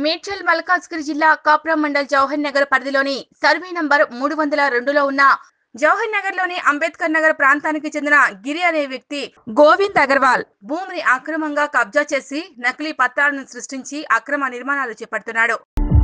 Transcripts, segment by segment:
మేడ్చల్ మల్కాజ్గిరి జిల్లా కాప్రా మండల్ జవహర్ నగర్ పరిధిలోని survey number మూడు వందల రెండులో ఉన్న జవహర్ నగర్ లోని అంబేద్కర్ నగర్ ప్రాంతానికి చెందిన గిరి అనే వ్యక్తి గోవింద్ అగర్వాల్ భూమిని అక్రమంగా కబ్జా చేసి నకిలీ పత్రాలను సృష్టించి అక్రమ నిర్మాణాలు చేపడుతున్నాడు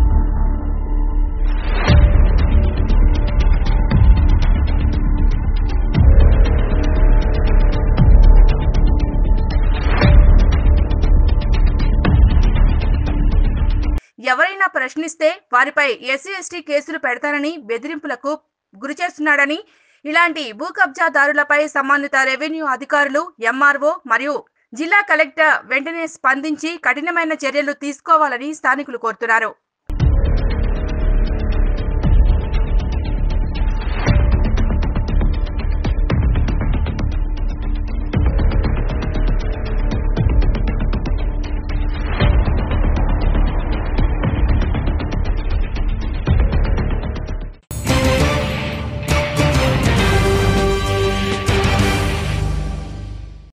ఎవరైనా ప్రశ్నిస్తే వారిపై ఎస్సీ ఎస్టీ కేసులు పెడతానని బెదిరింపులకు గురి చేస్తున్నాడని ఇలాంటి భూ కబ్జాదారులపై సంబంధిత రెవెన్యూ అధికారులు ఎంఆర్ఓ మరియు జిల్లా కలెక్టర్ వెంటనే స్పందించి కఠినమైన చర్యలు తీసుకోవాలని స్థానికులు కోరుతున్నారు